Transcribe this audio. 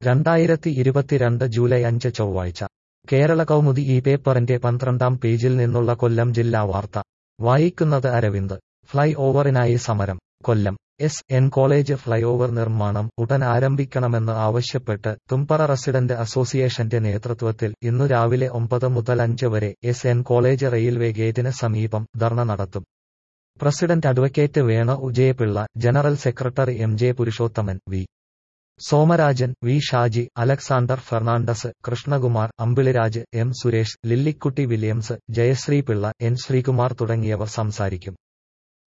രണ്ടായിരത്തി ഇരുപത്തിരണ്ട് ജൂലൈ അഞ്ച് ചൊവ്വാഴ്ച കേരള കൗമുദി ഈ പേപ്പറിന്റെ പന്ത്രണ്ടാം പേജിൽ നിന്നുള്ള കൊല്ലം ജില്ലാ വാർത്ത വായിക്കുന്നത് അരവിന്ദ് ഫ്ലൈ ഓവറിനായി സമരം Kollam S N college flyover നിർമ്മാണം ഉടൻ ആരംഭിക്കണമെന്ന് ആവശ്യപ്പെട്ട് തുമ്പറ റെസിഡന്റ് അസോസിയേഷന്റെ നേതൃത്വത്തിൽ ഇന്നു രാവിലെ ഒമ്പത് മുതൽ അഞ്ച് വരെ എസ് എൻ കോളേജ് റെയിൽവേ ഗേറ്റിന് സമീപം ധർണ നടത്തും president advocate Vena Ujayapilla general secretary M J Purushothaman V Somarajan V Shaji Alexander Fernandes Krishnakumar Ambiliraj M Suresh Lillikutty Williams Jayashree Pillai N Sreekumar തുടങ്ങിയവർ സംസാരിക്കും